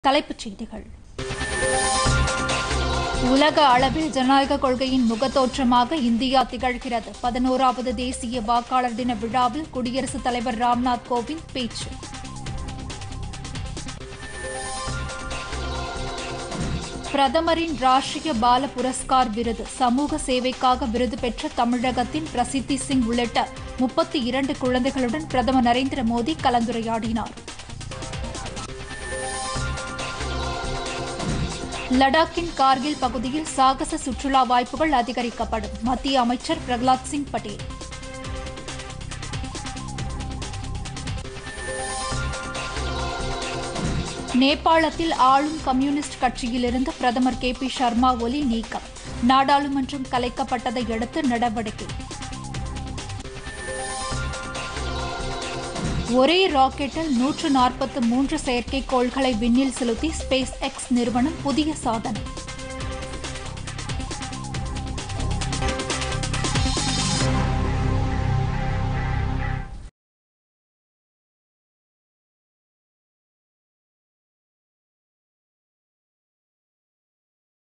தலைப்புச் செய்திகள் உலக அளவில் ஜனநாயக கொள்கையின் முகத்தோற்றமாக இந்தியா திகழ்கிறது பதினோராவது தேசிய வாக்காளர் தின விழாவில் குடியரசுத் தலைவர் ராம்நாத் கோவிந்த் பேச்சு பிரதமரின் ராஷ்டிரிய பால புரஸ்கார் விருது சமூக சேவைக்காக விருது பெற்ற தமிழகத்தின் பிரசித்தி சிங் உள்ளிட்ட முப்பத்தி இரண்டு குழந்தைகளுடன் பிரதமர் நரேந்திர மோடி கலந்துரையாடினார் லடாக்கின் கார்கில் பகுதியில் சாகச சுற்றுலா வாய்ப்புகள் அதிகரிக்கப்படும் மத்திய அமைச்சர் பிரகலாத் சிங் பட்டேல் நேபாளத்தில் ஆளும் கம்யூனிஸ்ட் கட்சியிலிருந்து பிரதமர் கே பி சர்மா ஒலி நீக்கம் நாடாளுமன்றம் கலைக்கப்பட்டதை அடுத்து நடவடிக்கை ஒரே ராக்கெட்டில் நூற்று நாற்பத்து மூன்று செயற்கைக்கோள்களை விண்ணில் செலுத்தி ஸ்பேஸ் எக்ஸ் நிறுவனம் புதிய சாதனை